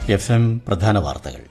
F M പ്രധാന വാർത്തകൾ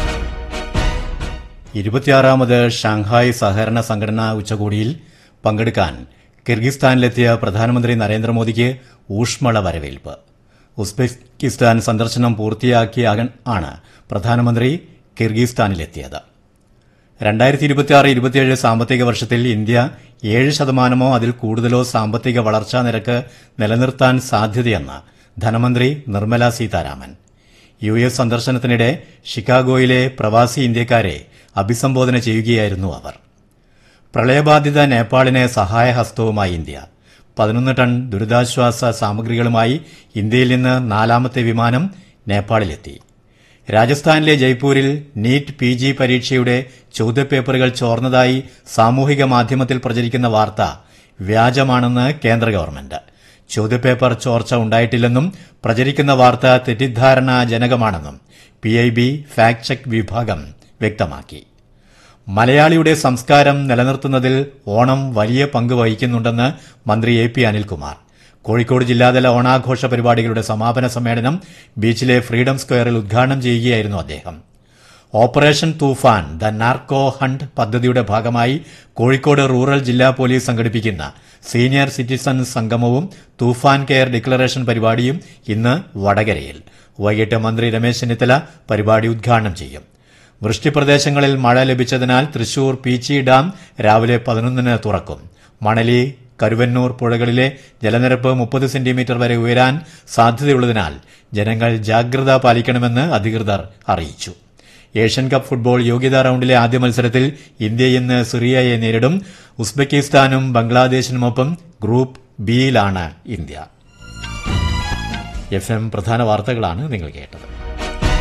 ഇരുപത്തിയാറാമത് Shanghai സഹകരണ സംഘടനാ ഉച്ചകോടിയിൽ പങ്കെടുക്കാൻ കിർഗിസ്ഥാനിലെത്തിയ പ്രധാനമന്ത്രി നരേന്ദ്രമോദിക്ക് ഊഷ്മള വരവേൽപ്പ് ഉസ്ബെക്കിസ്ഥാൻ സന്ദർശനം പൂർത്തിയാക്കിയ ആണ് പ്രധാനമന്ത്രി കിർഗിസ്ഥാനിലെത്തിയത് രണ്ടായിരത്തി ഇരുപത്തിയാറ് ഇരുപത്തിയേഴ് സാമ്പത്തിക വർഷത്തിൽ ഇന്ത്യ ഏഴ് ശതമാനമോ അതിൽ കൂടുതലോ സാമ്പത്തിക വളർച്ചാ നിരക്ക് നിലനിർത്താൻ സാധ്യതയെന്ന് ധനമന്ത്രി നിർമ്മല സീതാരാമൻ യു എസ് സന്ദർശനത്തിനിടെ ഷിക്കാഗോയിലെ പ്രവാസി ഇന്ത്യക്കാരെ അഭിസംബോധന ചെയ്യുകയായിരുന്നു അവർ പ്രളയബാധിത നേപ്പാളിന് സഹായഹസ്തവുമായി ഇന്ത്യ പതിനൊന്ന് ടൺ ദുരിതാശ്വാസ സാമഗ്രികളുമായി ഇന്ത്യയിൽ നിന്ന് നാലാമത്തെ വിമാനം നേപ്പാളിലെത്തി രാജസ്ഥാനിലെ ജയ്പൂരിൽ നീറ്റ് പി ജി പരീക്ഷയുടെ ചോദ്യപേപ്പറുകൾ ചോർന്നതായി സാമൂഹിക മാധ്യമത്തിൽ പ്രചരിക്കുന്ന വാർത്ത വ്യാജമാണെന്ന് കേന്ദ്ര ഗവൺമെന്റ് ചോദ്യപേപ്പർ ചോർച്ച ഉണ്ടായിട്ടില്ലെന്നും പ്രചരിക്കുന്ന വാർത്ത തെറ്റിദ്ധാരണാജനകമാണെന്നും P I B fact check വിഭാഗം വ്യക്തമാക്കി മലയാളിയുടെ സംസ്കാരം നിലനിർത്തുന്നതിൽ ഓണം വലിയ പങ്ക് വഹിക്കുന്നുണ്ടെന്ന് മന്ത്രി എ പി അനിൽകുമാർ കോഴിക്കോട് ജില്ലാതല ഓണാഘോഷ പരിപാടികളുടെ സമാപന സമ്മേളനം ബീച്ചിലെ ഫ്രീഡം സ്ക്വയറിൽ ഉദ്ഘാടനം ചെയ്യുകയായിരുന്നു അദ്ദേഹം operation Toofan the narco hunt പദ്ധതിയുടെ ഭാഗമായി കോഴിക്കോട് റൂറൽ ജില്ലാ പോലീസ് സംഘടിപ്പിക്കുന്ന സീനിയർ സിറ്റിസൺ സംഗമവും തൂഫാൻ കെയർ ഡിക്ലറേഷൻ പരിപാടിയും ഇന്ന് വടകരയിൽ വൈകിട്ട് മന്ത്രി രമേശ് ചെന്നിത്തല പരിപാടി ഉദ്ഘാടനം ചെയ്യും വൃഷ്ടിപ്രദേശങ്ങളിൽ മഴ ലഭിച്ചതിനാൽ തൃശൂർ പീച്ചി ഡാം രാവിലെ പതിനൊന്നിന് തുറക്കും മണലി കരുവന്നൂർ പുഴകളിലെ ജലനിരപ്പ് മുപ്പത് സെന്റിമീറ്റർ വരെ ഉയരാൻ സാധ്യതയുള്ളതിനാൽ ജനങ്ങൾ ജാഗ്രത പാലിക്കണമെന്ന് അധികൃതർ അറിയിച്ചു ഏഷ്യൻ കപ്പ് ഫുട്ബോൾ യോഗ്യതാ റൌണ്ടിലെ ആദ്യ മത്സരത്തിൽ ഇന്ത്യ ഇന്ന് സിറിയയെ നേരിടും ഉസ്ബെക്കിസ്ഥാനും ബംഗ്ലാദേശിനുമൊപ്പം ഗ്രൂപ്പ് ബിയിലാണ് ഇന്ത്യ എഫ് എം പ്രധാന വാർത്തകളാണ് നിങ്ങൾ കേട്ടത്